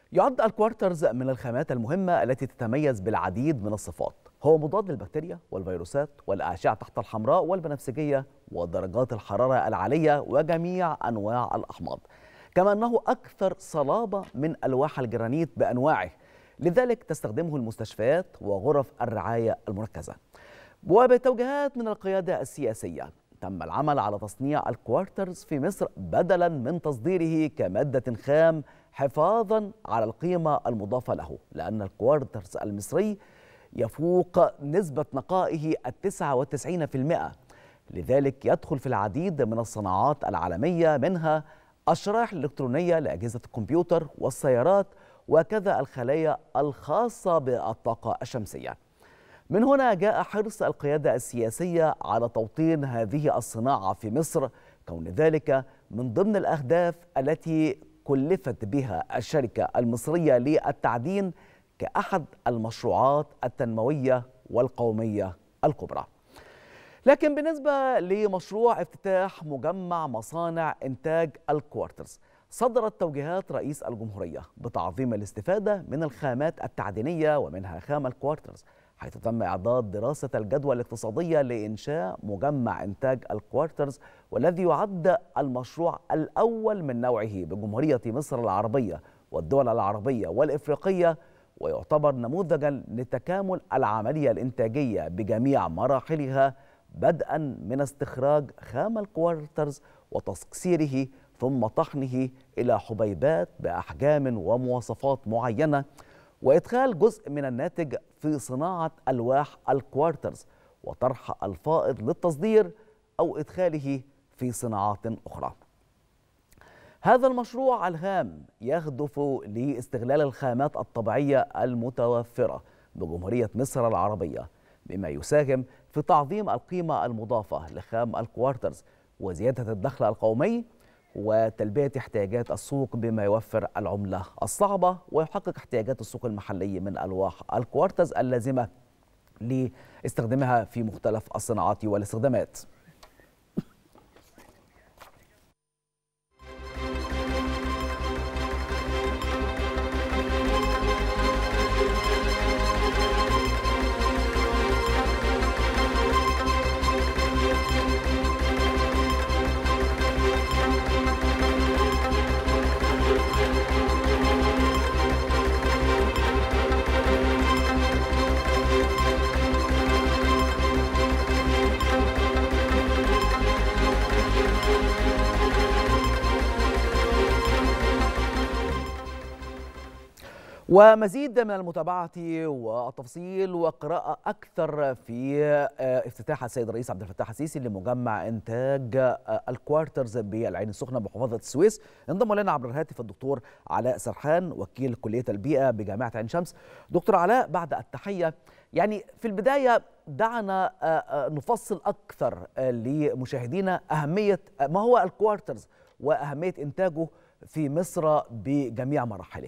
يعد الكوارترز من الخامات المهمة التي تتميز بالعديد من الصفات هو مضاد للبكتيريا والفيروسات والأشعة تحت الحمراء والبنفسجية ودرجات الحرارة العالية وجميع أنواع الأحماض كما أنه أكثر صلابة من ألواح الجرانيت بأنواعه لذلك تستخدمه المستشفيات وغرف الرعاية المركزة وبتوجيهات من القيادة السياسية تم العمل على تصنيع الكوارترز في مصر بدلا من تصديره كمادة خام حفاظا على القيمة المضافة له لأن الكوارترز المصري يفوق نسبة نقائه التسعة والتسعين في المئة لذلك يدخل في العديد من الصناعات العالمية منها الشرائح الإلكترونية لأجهزة الكمبيوتر والسيارات وكذا الخلايا الخاصة بالطاقة الشمسية من هنا جاء حرص القيادة السياسية على توطين هذه الصناعة في مصر كون ذلك من ضمن الأهداف التي كلفت بها الشركة المصرية للتعدين كأحد المشروعات التنموية والقومية الكبرى لكن بالنسبة لمشروع افتتاح مجمع مصانع إنتاج الكوارترز صدرت توجيهات رئيس الجمهورية بتعظيم الاستفادة من الخامات التعدينية ومنها خام الكوارترز حيث تم إعداد دراسة الجدوى الاقتصادية لإنشاء مجمع إنتاج الكوارترز والذي يعد المشروع الأول من نوعه بجمهورية مصر العربية والدول العربية والإفريقية ويعتبر نموذجا لتكامل العملية الإنتاجية بجميع مراحلها بدءا من استخراج خام الكوارترز وتسكسيره ثم طحنه إلى حبيبات بأحجام ومواصفات معينة وإدخال جزء من الناتج في صناعة ألواح الكوارترز وطرح الفائض للتصدير أو إدخاله في صناعات أخرى هذا المشروع الهام يهدف لاستغلال الخامات الطبيعية المتوفرة بجمهورية مصر العربية بما يساهم في تعظيم القيمة المضافة لخام الكوارترز وزيادة الدخل القومي وتلبية احتياجات السوق بما يوفر العملة الصعبة ويحقق احتياجات السوق المحلي من ألواح الكوارتز اللازمة لاستخدامها في مختلف الصناعات والاستخدامات ومزيد من المتابعة والتفصيل وقراءة أكثر في افتتاح السيد الرئيس عبد الفتاح السيسي لمجمع إنتاج الكوارترز بالعين السخنة بمحافظة السويس انضم لنا عبر الهاتف الدكتور علاء سرحان وكيل كلية البيئة بجامعة عين شمس دكتور علاء بعد التحية يعني في البداية دعنا نفصل أكثر لمشاهدينا أهمية ما هو الكوارترز وأهمية إنتاجه في مصر بجميع مراحله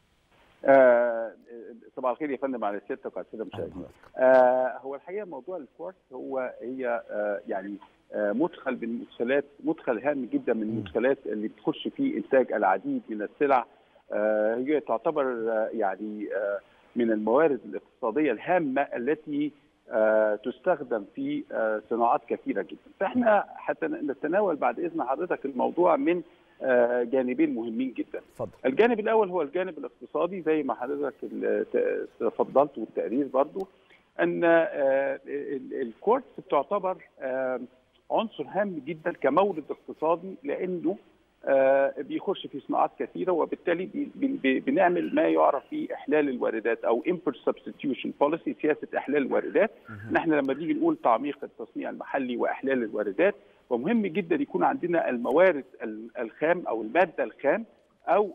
آه صباح الخير يا فندم على سيادتك وعلى الساده المشاهدين. آه هو الحقيقه موضوع الكوارتز هو هي آه يعني آه مدخل من المدخلات مدخل هام جدا من المدخلات اللي بتخش في انتاج العديد من السلع آه هي تعتبر آه يعني آه من الموارد الاقتصاديه الهامه التي آه تستخدم في آه صناعات كثيره جدا فاحنا حتى نتناول بعد اذن حضرتك الموضوع من آه جانبين مهمين جدا فضل. الجانب الاول هو الجانب الاقتصادي زي ما حضرتك تفضلت والتقرير برضو ان آه الكورتس بتعتبر آه عنصر هام جدا كمورد اقتصادي لانه بيخش في صناعات كثيره وبالتالي بي بي بنعمل ما يعرف باحلال الواردات او import substitution policy سياسه احلال الواردات نحن لما بنيجي نقول تعميق التصنيع المحلي واحلال الواردات ومهم جدا يكون عندنا الموارد الخام او الماده الخام او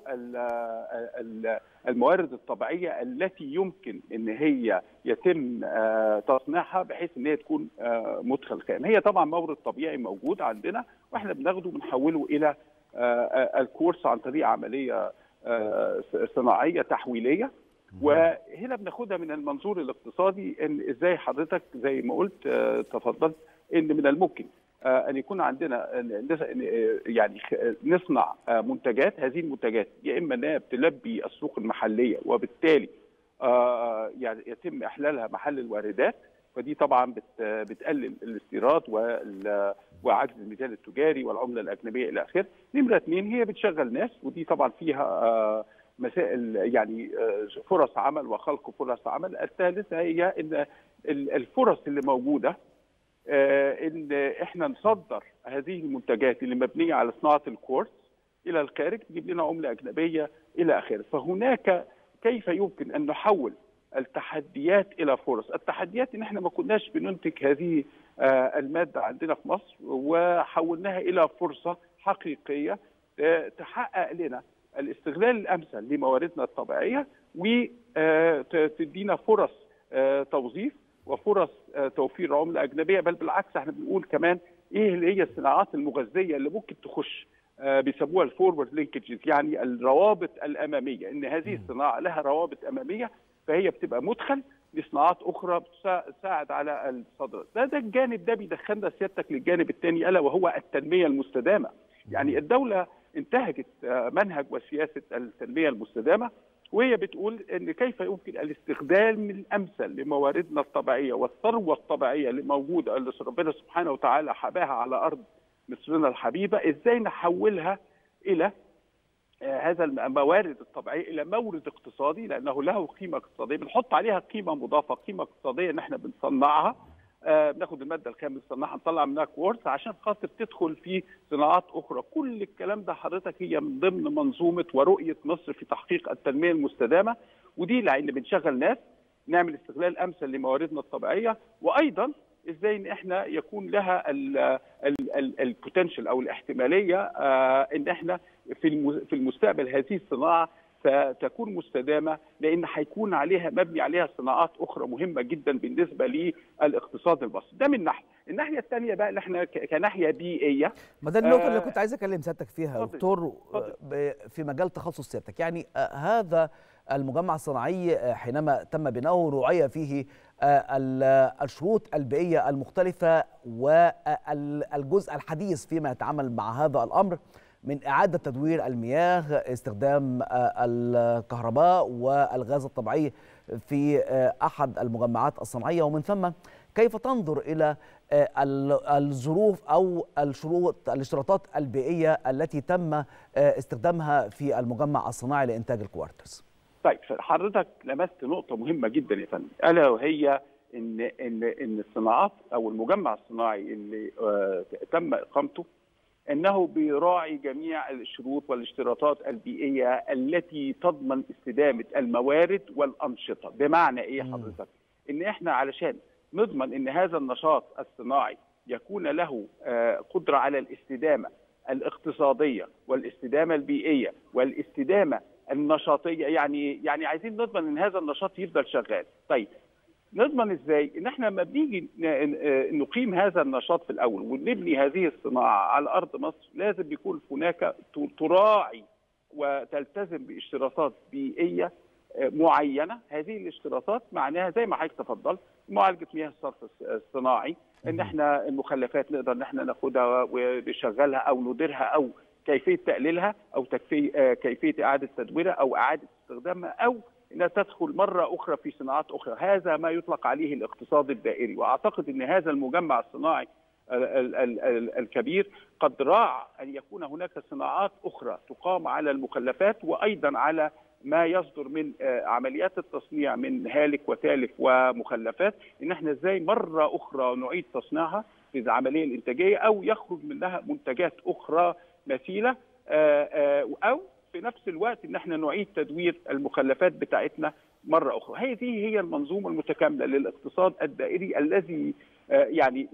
الموارد الطبيعيه التي يمكن ان هي يتم تصنيعها بحيث ان هي تكون مدخل خام هي طبعا مورد طبيعي موجود عندنا واحنا بناخده بنحوله الى الكورس عن طريق عمليه صناعيه تحويليه وهنا بناخدها من المنظور الاقتصادي ان ازاي حضرتك زي ما قلت تفضلت ان من الممكن ان يكون عندنا يعني نصنع منتجات هذه المنتجات يا اما انها بتلبي السوق المحليه وبالتالي يعني يتم احلالها محل الواردات فدي طبعا بتقلل الاستيراد وعجز الميزان التجاري والعمله الاجنبيه الى اخره. نمره اثنين هي بتشغل ناس ودي طبعا فيها مسائل يعني فرص عمل وخلق فرص عمل. الثالثه هي ان الفرص اللي موجوده ان احنا نصدر هذه المنتجات اللي مبنيه على صناعه الكورس الى الخارج تجيب لنا عمله اجنبيه الى اخره. فهناك كيف يمكن ان نحول التحديات الى فرص، التحديات ان احنا ما كناش بننتج هذه الماده عندنا في مصر وحولناها الى فرصه حقيقيه تحقق لنا الاستغلال الامثل لمواردنا الطبيعيه وتدينا فرص توظيف وفرص توفير عمله اجنبيه بل بالعكس احنا بنقول كمان ايه اللي هي الصناعات المغذيه اللي ممكن تخش بيسموها الفورورد لينكجز يعني الروابط الاماميه ان هذه الصناعه لها روابط اماميه فهي بتبقى مدخل لصناعات اخرى بتساعد على الصدر ده ده الجانب ده بيدخلنا سيادتك للجانب الثاني الا وهو التنميه المستدامه يعني الدوله انتهجت منهج وسياسه التنميه المستدامه وهي بتقول ان كيف يمكن الاستخدام الامثل لمواردنا الطبيعيه والثروه الطبيعيه اللي موجوده اللي ربنا سبحانه وتعالى حباها على ارض مصرنا الحبيبه ازاي نحولها الى هذا الموارد الطبيعيه الى مورد اقتصادي لانه له قيمه اقتصاديه بنحط عليها قيمه مضافه قيمه اقتصاديه ان احنا بنصنعها آه بناخد الماده الخام نصنعها نطلع منها كورس عشان خاطر تدخل في صناعات اخرى كل الكلام ده حضرتك هي من ضمن منظومه ورؤيه مصر في تحقيق التنميه المستدامه ودي لان بنشغل ناس نعمل استغلال امثل لمواردنا الطبيعيه وايضا ازاي ان احنا يكون لها البوتنشال او الاحتماليه آه ان احنا في في المستقبل هذه الصناعه ستكون مستدامه لان هيكون عليها مبني عليها صناعات اخرى مهمه جدا بالنسبه للاقتصاد المصري ده من ناحيه الناحيه الثانيه بقى اللي احنا كناحيه بيئيه ما ده النقطه آه اللي كنت عايز اكلم سيادتك فيها دكتور في مجال تخصص سيادتك يعني آه هذا المجمع الصناعي حينما تم بناؤه رعي فيه الشروط البيئيه المختلفه والجزء الحديث فيما يتعامل مع هذا الامر من إعادة تدوير المياه استخدام الكهرباء والغاز الطبيعي في أحد المجمعات الصناعية ومن ثم كيف تنظر إلى الظروف أو الشروط الاشتراطات البيئية التي تم استخدامها في المجمع الصناعي لإنتاج الكوارتز طيب حضرتك لمست نقطة مهمة جدا يا فندم ألا وهي إن إن إن الصناعات أو المجمع الصناعي اللي تم إقامته انه بيراعي جميع الشروط والاشتراطات البيئيه التي تضمن استدامه الموارد والانشطه، بمعنى ايه حضرتك؟ ان احنا علشان نضمن ان هذا النشاط الصناعي يكون له قدره على الاستدامه الاقتصاديه والاستدامه البيئيه والاستدامه النشاطيه يعني يعني عايزين نضمن ان هذا النشاط يفضل شغال. طيب نضمن ازاي ان احنا لما بنيجي نقيم هذا النشاط في الاول ونبني هذه الصناعه على ارض مصر لازم يكون هناك تراعي وتلتزم باشتراطات بيئيه معينه هذه الاشتراطات معناها زي ما حضرتك تفضلت معالجه مياه الصرف الصناعي ان احنا المخلفات نقدر ان احنا ناخدها ونشغلها او نديرها او كيفيه تقليلها او تكفي كيفيه اعاده تدويرها او اعاده استخدامها او انها تدخل مره اخرى في صناعات اخرى، هذا ما يطلق عليه الاقتصاد الدائري، واعتقد ان هذا المجمع الصناعي الكبير قد راعى ان يكون هناك صناعات اخرى تقام على المخلفات وايضا على ما يصدر من عمليات التصنيع من هالك وتالف ومخلفات ان احنا ازاي مره اخرى نعيد تصنيعها في العمليه الانتاجيه او يخرج منها منتجات اخرى مثيله او في نفس الوقت ان احنا نعيد تدوير المخلفات بتاعتنا مره اخرى هذه هي المنظومه المتكامله للاقتصاد الدائري الذي يعني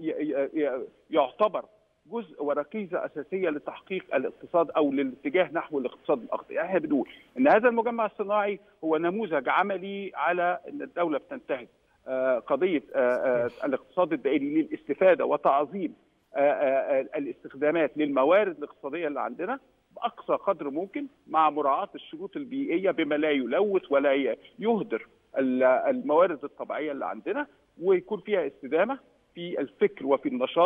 يعتبر جزء وركيزه اساسيه لتحقيق الاقتصاد او للاتجاه نحو الاقتصاد الاخضر، يعني احنا بنقول ان هذا المجمع الصناعي هو نموذج عملي على ان الدوله بتنتهج قضيه الاقتصاد الدائري للاستفاده وتعظيم الاستخدامات للموارد الاقتصاديه اللي عندنا باقصى قدر ممكن مع مراعاه الشروط البيئيه بما لا يلوث ولا يهدر الموارد الطبيعيه اللي عندنا ويكون فيها استدامه في الفكر وفي النشاط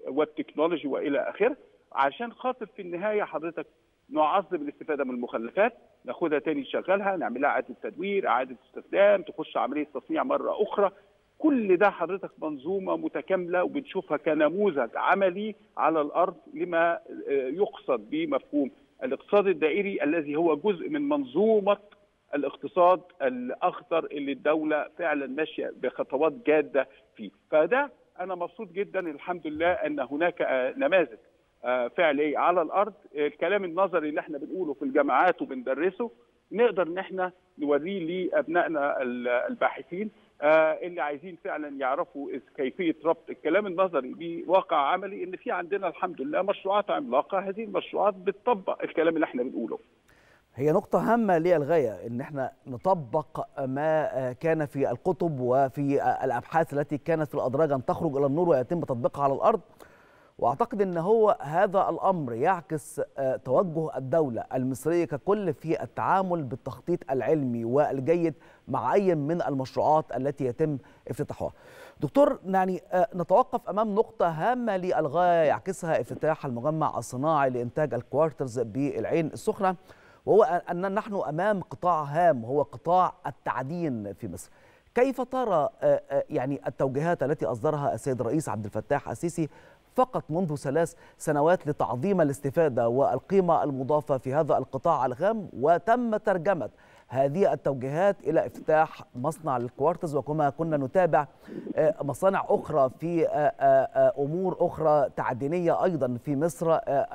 والتكنولوجي والى اخره عشان خاطر في النهايه حضرتك نعظم الاستفاده من المخلفات ناخدها تاني نشغلها نعملها اعاده تدوير اعاده استخدام تخش عمليه تصنيع مره اخرى كل ده حضرتك منظومه متكامله وبنشوفها كنموذج عملي على الارض لما يقصد بمفهوم الاقتصاد الدائري الذي هو جزء من منظومه الاقتصاد الاخضر اللي الدوله فعلا ماشيه بخطوات جاده فيه فده انا مبسوط جدا الحمد لله ان هناك نماذج فعليه على الارض الكلام النظري اللي احنا بنقوله في الجامعات وبندرسه نقدر ان احنا نوريه لابنائنا الباحثين اللي عايزين فعلا يعرفوا كيفيه ربط الكلام النظري بواقع عملي ان في عندنا الحمد لله مشروعات عملاقه هذه المشروعات بتطبق الكلام اللي احنا بنقوله هي نقطة هامة للغاية إن احنا نطبق ما كان في الكتب وفي الأبحاث التي كانت في الأدراج أن تخرج إلى النور ويتم تطبيقها على الأرض واعتقد ان هو هذا الامر يعكس توجه الدوله المصريه ككل في التعامل بالتخطيط العلمي والجيد مع اي من المشروعات التي يتم افتتاحها. دكتور يعني نتوقف امام نقطه هامه للغايه يعكسها افتتاح المجمع الصناعي لانتاج الكوارترز بالعين السخنه وهو ان نحن امام قطاع هام هو قطاع التعدين في مصر. كيف ترى يعني التوجيهات التي اصدرها السيد الرئيس عبد الفتاح السيسي فقط منذ ثلاث سنوات لتعظيم الاستفادة والقيمة المضافة في هذا القطاع الهام وتم ترجمة هذه التوجيهات إلى افتتاح مصنع للكوارتز وكما كنا نتابع مصانع أخرى في أمور أخرى تعدينية أيضا في مصر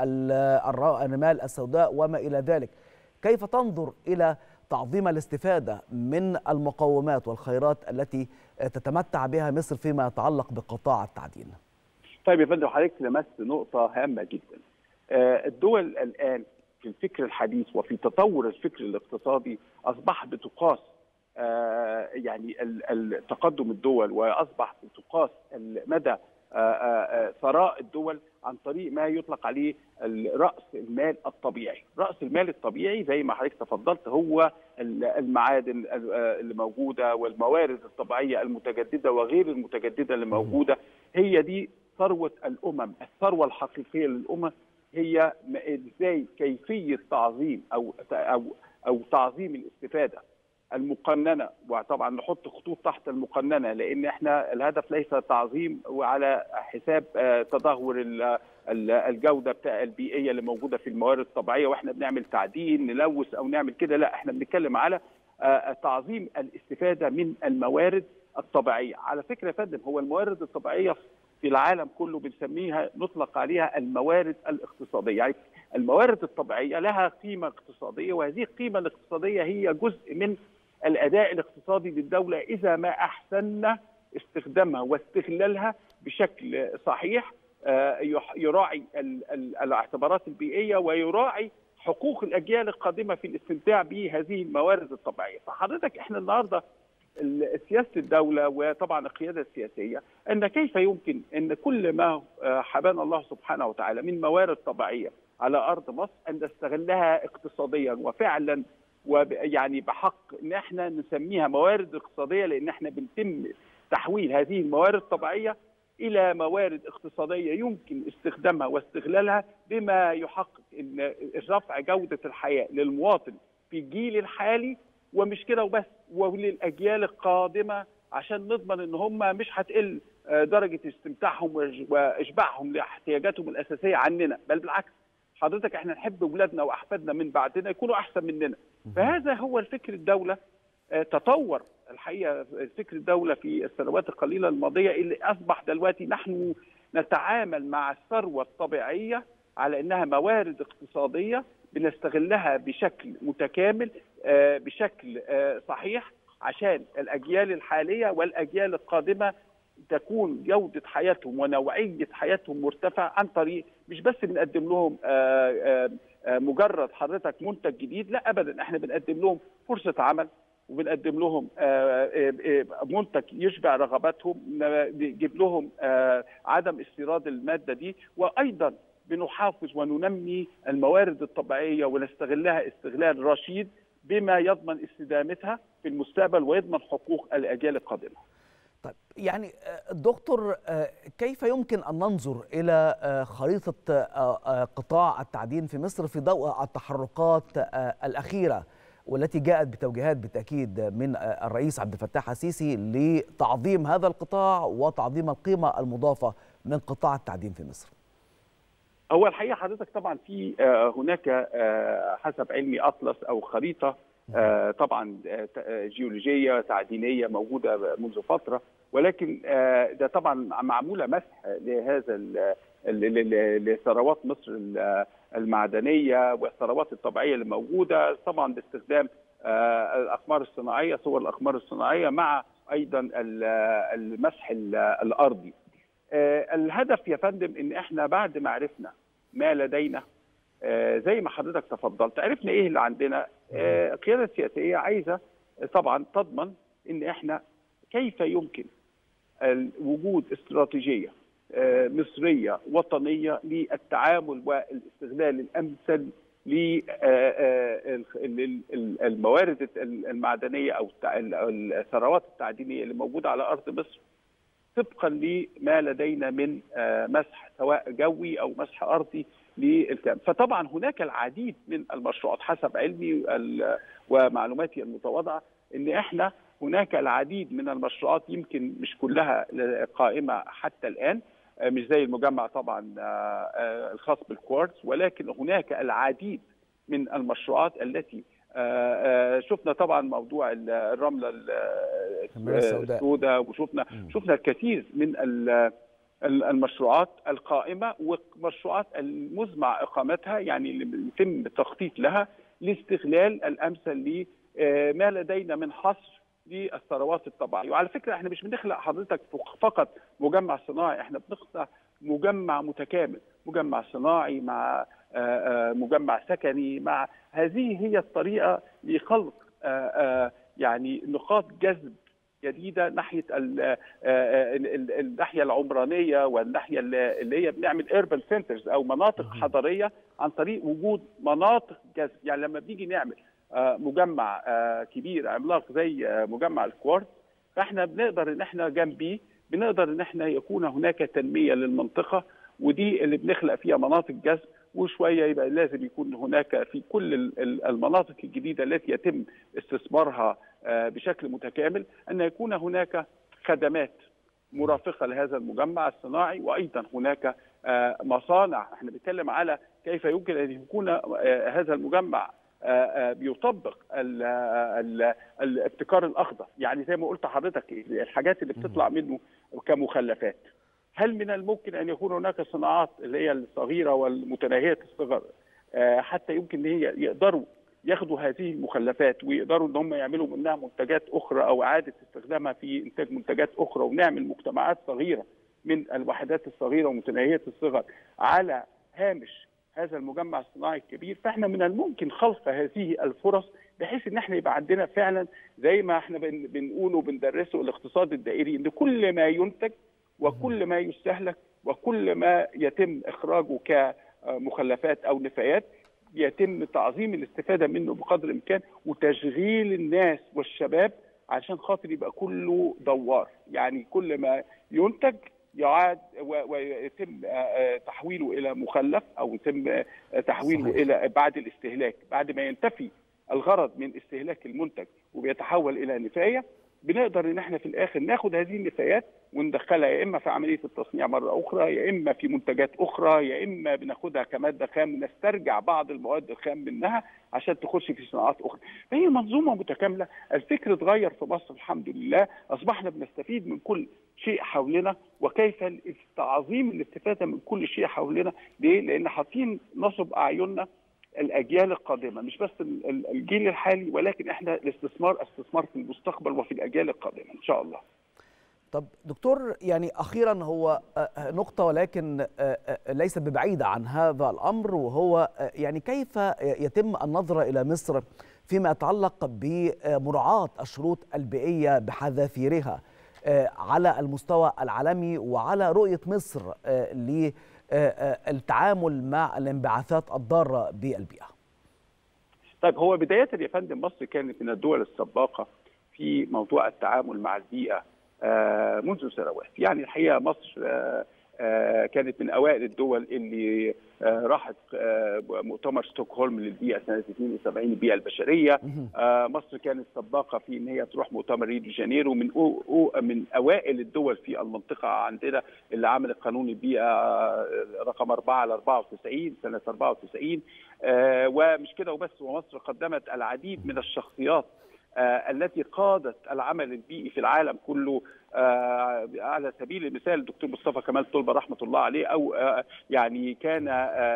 الرمال السوداء وما إلى ذلك كيف تنظر إلى تعظيم الاستفادة من المقومات والخيرات التي تتمتع بها مصر فيما يتعلق بقطاع التعدين؟ طيب يا فندم حضرتك لمست نقطة هامة جدا. الدول الآن في الفكر الحديث وفي تطور الفكر الاقتصادي أصبح بتقاس يعني تقدم الدول وأصبح بتقاس مدى ثراء الدول عن طريق ما يطلق عليه رأس المال الطبيعي رأس المال الطبيعي زي ما حضرتك تفضلت هو المعادن اللي موجودة والموارد الطبيعية المتجددة وغير المتجددة اللي موجودة هي دي ثروة الأمم الثروة الحقيقية للأمم هي ازاي كيفية تعظيم أو أو أو تعظيم الاستفادة المقننة وطبعا نحط خطوط تحت المقننة لأن احنا الهدف ليس تعظيم وعلى حساب تدهور الجودة بتاع البيئية اللي موجودة في الموارد الطبيعية واحنا بنعمل تعدين نلوث أو نعمل كده لا احنا بنتكلم على تعظيم الاستفادة من الموارد الطبيعية على فكرة يا فندم هو الموارد الطبيعية في العالم كله بنسميها نطلق عليها الموارد الاقتصاديه يعني الموارد الطبيعيه لها قيمه اقتصاديه وهذه القيمه الاقتصاديه هي جزء من الاداء الاقتصادي للدوله اذا ما احسننا استخدامها واستغلالها بشكل صحيح يراعي الاعتبارات البيئيه ويراعي حقوق الاجيال القادمه في الاستمتاع بهذه الموارد الطبيعيه فحضرتك احنا النهارده سياسه الدوله وطبعا القياده السياسيه ان كيف يمكن ان كل ما حبانا الله سبحانه وتعالى من موارد طبيعيه على ارض مصر ان نستغلها اقتصاديا وفعلا ويعني بحق ان احنا نسميها موارد اقتصاديه لان احنا بنتم تحويل هذه الموارد الطبيعيه الى موارد اقتصاديه يمكن استخدامها واستغلالها بما يحقق ان رفع جوده الحياه للمواطن في الجيل الحالي ومش كده وبس وللاجيال القادمه عشان نضمن ان هم مش هتقل درجه استمتاعهم واشباعهم لاحتياجاتهم الاساسيه عننا بل بالعكس حضرتك احنا نحب اولادنا واحفادنا من بعدنا يكونوا احسن مننا فهذا هو الفكر الدوله تطور الحقيقه فكر الدوله في السنوات القليله الماضيه اللي اصبح دلوقتي نحن نتعامل مع الثروه الطبيعيه على انها موارد اقتصاديه بنستغلها بشكل متكامل بشكل صحيح عشان الاجيال الحاليه والاجيال القادمه تكون جوده حياتهم ونوعيه حياتهم مرتفعه عن طريق مش بس بنقدم لهم مجرد حضرتك منتج جديد لا ابدا احنا بنقدم لهم فرصه عمل وبنقدم لهم منتج يشبع رغباتهم نجيب لهم عدم استيراد الماده دي وايضا بنحافظ وننمي الموارد الطبيعيه ونستغلها استغلال رشيد بما يضمن استدامتها في المستقبل ويضمن حقوق الاجيال القادمه. طيب يعني دكتور كيف يمكن ان ننظر الى خريطه قطاع التعدين في مصر في ضوء التحركات الاخيره والتي جاءت بتوجيهات بالتاكيد من الرئيس عبد الفتاح السيسي لتعظيم هذا القطاع وتعظيم القيمه المضافه من قطاع التعدين في مصر. هو الحقيقه حضرتك طبعا في هناك حسب علمي اطلس او خريطه طبعا جيولوجيه تعدينيه موجوده منذ فتره ولكن ده طبعا معموله مسح لهذا لثروات مصر المعدنيه والثروات الطبيعيه اللي موجوده طبعا باستخدام الاقمار الصناعيه صور الاقمار الصناعيه مع ايضا المسح الارضي. الهدف يا فندم ان احنا بعد ما عرفنا ما لدينا زي ما حضرتك تفضلت عرفنا ايه اللي عندنا القياده السياسيه عايزه طبعا تضمن ان احنا كيف يمكن وجود استراتيجية مصرية وطنية للتعامل والاستغلال الأمثل للموارد المعدنية أو الثروات التعدينية اللي موجودة على أرض مصر طبقا لما لدينا من مسح سواء جوي أو مسح أرضي للكلام فطبعا هناك العديد من المشروعات حسب علمي ومعلوماتي المتواضعة ان احنا هناك العديد من المشروعات يمكن مش كلها قائمه حتى الان مش زي المجمع طبعا الخاص بالكوارتز ولكن هناك العديد من المشروعات التي شفنا طبعا موضوع الرمله السوداء وشفنا شفنا الكثير من المشروعات القائمه ومشروعات المزمع اقامتها يعني اللي يتم التخطيط لها لاستغلال الامثل لما لدينا من حصر للثروات الطبيعيه وعلى فكره احنا مش بنخلق حضرتك فقط مجمع صناعي احنا بنخلق مجمع متكامل مجمع صناعي مع مجمع سكني مع هذه هي الطريقه لخلق يعني نقاط جذب جديده ناحيه الناحيه العمرانيه والناحيه اللي هي بنعمل ايربن سنترز او مناطق حضريه عن طريق وجود مناطق جذب يعني لما بنيجي نعمل مجمع كبير عملاق زي مجمع الكوارتز فاحنا بنقدر ان احنا جنبيه بنقدر ان احنا يكون هناك تنميه للمنطقه ودي اللي بنخلق فيها مناطق جذب وشويه يبقى لازم يكون هناك في كل المناطق الجديده التي يتم استثمارها بشكل متكامل ان يكون هناك خدمات مرافقه لهذا المجمع الصناعي وايضا هناك مصانع احنا بنتكلم على كيف يمكن ان يكون هذا المجمع بيطبق الابتكار الاخضر يعني زي ما قلت حضرتك الحاجات اللي بتطلع منه كمخلفات هل من الممكن ان يكون هناك صناعات اللي هي الصغيره والمتناهيه الصغر حتى يمكن ان هي يقدروا ياخدوا هذه المخلفات ويقدروا ان هم يعملوا منها منتجات اخرى او اعاده استخدامها في انتاج منتجات اخرى ونعمل مجتمعات صغيره من الوحدات الصغيره ومتناهيه الصغر على هامش هذا المجمع الصناعي الكبير فاحنا من الممكن خلق هذه الفرص بحيث ان احنا يبقى عندنا فعلا زي ما احنا بنقوله وبندرسه الاقتصاد الدائري ان كل ما ينتج وكل ما يستهلك وكل ما يتم اخراجه كمخلفات او نفايات يتم تعظيم الاستفاده منه بقدر الامكان وتشغيل الناس والشباب عشان خاطر يبقى كله دوار يعني كل ما ينتج يعاد ويتم تحويله الى مخلف او يتم تحويله صحيح. الى بعد الاستهلاك بعد ما ينتفي الغرض من استهلاك المنتج وبيتحول الى نفايه بنقدر ان احنا في الاخر ناخد هذه النفايات وندخلها يا اما في عمليه التصنيع مره اخرى يا اما في منتجات اخرى يا اما بناخدها كماده خام نسترجع بعض المواد الخام منها عشان تخش في صناعات اخرى فهي منظومه متكامله الفكر اتغير في مصر الحمد لله اصبحنا بنستفيد من كل شيء حولنا وكيف تعظيم الاستفاده من كل شيء حولنا ليه لان حاطين نصب اعيننا الاجيال القادمه مش بس الجيل الحالي ولكن احنا الاستثمار استثمار في المستقبل وفي الاجيال القادمه ان شاء الله طب دكتور يعني اخيرا هو نقطه ولكن ليست ببعيده عن هذا الامر وهو يعني كيف يتم النظره الى مصر فيما يتعلق بمراعاه الشروط البيئيه بحذافيرها على المستوى العالمي وعلى رؤيه مصر للتعامل مع الانبعاثات الضاره بالبيئه. طيب هو بدايه يا فندم مصر كانت من الدول السباقه في موضوع التعامل مع البيئه منذ سنوات يعني الحقيقه مصر كانت من اوائل الدول اللي راحت مؤتمر ستوكهولم للبيئه سنه 72 البيئه البشريه مصر كانت سباقه في ان هي تروح مؤتمر ريو دي جانيرو من أو أو من اوائل الدول في المنطقه عندنا اللي عملت قانون البيئه رقم 4 على 94 سنه 94 ومش كده وبس ومصر قدمت العديد من الشخصيات التي قادت العمل البيئي في العالم كله على سبيل المثال الدكتور مصطفى كمال طلبه رحمه الله عليه او يعني كان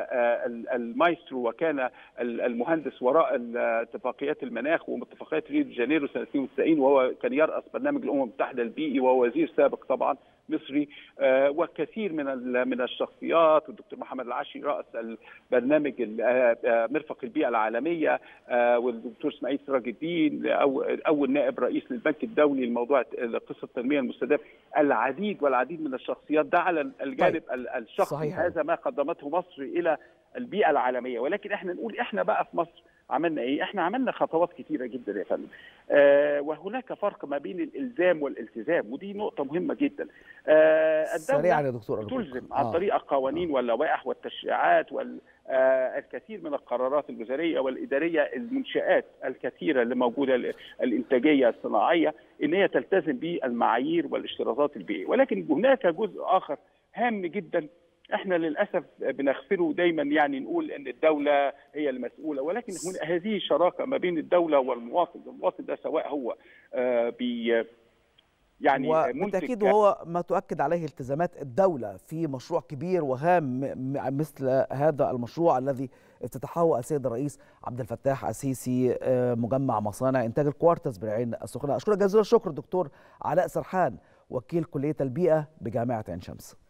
المايسترو وكان المهندس وراء اتفاقيات المناخ واتفاقيات ريو دي جانيرو سنه 92 وهو كان يراس برنامج الامم المتحده البيئي وهو وزير سابق طبعا مصري وكثير من من الشخصيات والدكتور محمد العاشي راس البرنامج مرفق البيئه العالميه والدكتور اسماعيل سراج الدين او اول نائب رئيس للبنك الدولي لموضوع قصه التنميه المستدامه العديد والعديد من الشخصيات ده على الجانب طيب. الشخصي صحيح. هذا ما قدمته مصر الى البيئه العالميه ولكن احنا نقول احنا بقى في مصر عملنا ايه؟ احنا عملنا خطوات كثيره جدا يا فندم. آه وهناك فرق ما بين الالزام والالتزام ودي نقطه مهمه جدا. آه سريعا يا دكتور تلزم عن آه. طريق القوانين واللوائح والتشريعات وال آه الكثير من القرارات الوزاريه والاداريه المنشات الكثيره اللي موجوده الانتاجيه الصناعيه ان هي تلتزم بالمعايير والاشتراطات البيئيه ولكن هناك جزء اخر هام جدا احنا للاسف بنغفله دايما يعني نقول ان الدوله هي المسؤوله ولكن هنا هذه شراكه ما بين الدوله والمواطن، المواطن ده سواء هو آه بي يعني وبالتاكيد وهو ما تؤكد عليه التزامات الدوله في مشروع كبير وهام مثل هذا المشروع الذي افتتحه السيد الرئيس عبد الفتاح السيسي مجمع مصانع انتاج الكوارتز بالعين السخنه اشكرك جزيل الشكر دكتور علاء سرحان وكيل كليه البيئه بجامعه عين شمس